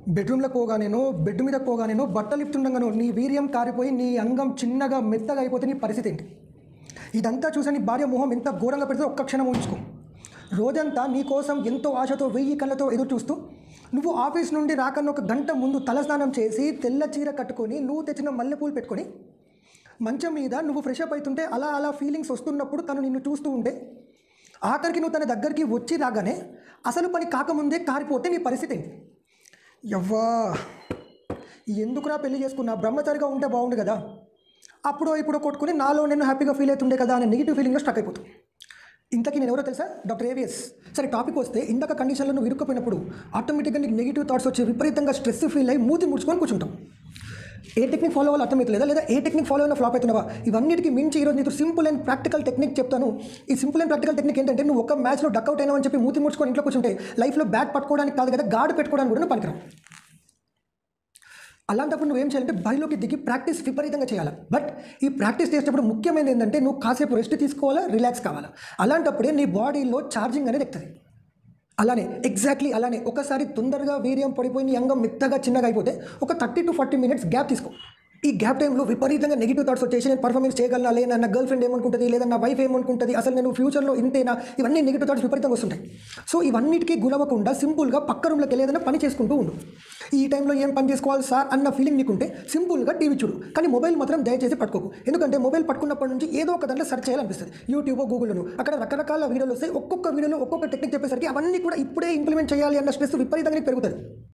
బెడ్రూమ్లోకి పోగానేనో బెడ్ మీద పోగానేనో బట్టలు ఇస్తుండగానో నీ వీర్యం కారిపోయి నీ అంగం చిన్నగా మెత్తగా అయిపోతే నీ పరిస్థితి ఏంటి ఇదంతా చూసి నీ భార్య మొహం ఎంత ఘోరంగా పెడితే ఒక్క క్షణం ఉంచుకో రోజంతా నీ కోసం ఎంతో ఆశతో వెయ్యి కళ్ళతో ఎదురు చూస్తూ నువ్వు ఆఫీస్ నుండి రాకన్నా ఒక గంట ముందు తలస్నానం చేసి తెల్ల చీర కట్టుకొని నువ్వు తెచ్చిన మల్లెపూలు పెట్టుకొని మంచం మీద నువ్వు ఫ్రెష్ అప్ అవుతుంటే అలా అలా ఫీలింగ్స్ వస్తున్నప్పుడు తను నిన్ను చూస్తూ ఉంటే ఆఖరికి నువ్వు తన దగ్గరికి వచ్చి రాగానే అసలు పని కాకముందే కారిపోతే నీ పరిస్థితి ఏంటి యవ్వా ఎందుకురా పెళ్లి చేసుకున్నా బ్రహ్మచారిగా ఉంటే బాగుండు కదా అప్పుడు ఇప్పుడు కొట్టుకుని నాలో నేను హ్యాపీగా ఫీల్ అవుతుండే కదా అనే నెగిటివ్ ఫీలింగ్లో స్టక్ అయిపోతుంది ఇంతకీ నేను ఎవరో తెలుసా డాక్టర్ ఏవిఎస్ సరే టాపిక్ వస్తే ఇందాక కండిషన్లో నువ్వు ఇరుక్కుపోయినప్పుడు ఆటోమేటిక్గా నీకు నెగిటివ్ థాట్స్ వచ్చి విపరీతంగా స్ట్రెస్ ఫీల్ అయ్యి మూతి ముడుచుకొని కూర్చుంటాం ఏ టెక్నిక్ ఫాలో అవ్వాలి అర్థమవుతలేదా లేదా ఏ టెక్నిక్ ఫాలో అయినా ఫ్లాప్ అవుతున్నావా ఇవన్నిటికీ మించి ఈరోజు నీకు సింపుల్ అండ్ ప్రాక్టికల్ టెక్నిక్ చెప్తాను ఈ సింపుల్ అండ్ ప్రాక్టికల్ టెక్నిక్ ఏంటంటే నువ్వు ఒక మ్యాచ్లో డక్అవుట్ అయినా అని చెప్పి మూతి ముడుచుకొని ఇంట్లో కూర్చుంటే లైఫ్లో బ్యాట్ పట్టుకోవడానికి కాదు కదా గాడ్ పెట్టుకోవడానికి కూడా నువ్వు పనికిరావు అలాంటప్పుడు నువ్వేం చేయాలంటే బరిలోకి దిగి ప్రాక్టీస్ విపరీతంగా చేయాలి బట్ ఈ ప్రాక్టీస్ చేసేటప్పుడు ముఖ్యమైనది ఏంటంటే నువ్వు కాసేపు రెస్ట్ తీసుకోవాలా రిలాక్స్ కావాలా అలాంటప్పుడే నీ బాడీలో ఛార్జింగ్ అనేది ఎక్కుతుంది అలానే ఎగ్జాక్ట్లీ అలానే ఒకసారి తొందరగా వీర్యం పడిపోయి నీ అంగం మెత్తగా చిన్నగా అయిపోతే ఒక thirty to forty minutes gap తీసుకో ఈ గ్యాప్ టైంలో విపరీతంగా నెగిటివ్ థాట్స్ వచ్చేసి నేను పర్ఫార్మెన్స్ చేయగలనా లేదా నా గర్ల్ ఫ్రెండ్ ఏమనుకుంటుంది లేదా నా వైఫ్ ఏమనుకుంటుంది అసలు నేను ఫ్యూచర్లో ఇంతేనా ఇవన్నీ నెగిటివ్ థాట్స్ విపరీతంగా వస్తుంటాయి సో ఇవన్నిటికీ గురవ్వకుండా సింపుల్గా పక్క రూమ్లోకి వెళ్ళి ఏదైనా పని చేసుకుంటూ ఉండు ఈ టైంలో ఏం పని చేసుకోవాలి సార్ అన్న ఫీలింగ్ నీకుంటే సింపుల్గా టీవీ చూడు కానీ మొబైల్ మాత్రం దయచేసి పట్టుకోకు ఎందుకంటే మొబైల్ పట్టుకున్నప్పటి నుంచి ఏదో ఒక దాంట్లో సెర్చ్ చేయాలనిపిస్తుంది యూట్యూబ్ గూగుల్ను అక్కడ రకరకాల వీడియోలు వస్తాయి ఒక్కొక్క వీడియోలో ఒక్కొక్క టెక్నిక్ చెప్పేసరికి అవన్నీ కూడా ఇప్పుడే ఇంప్లిమెంట్ చేయాలి అన్న స్ట్రెస్ విపరీతంగా నీకు పెరుగుతుంది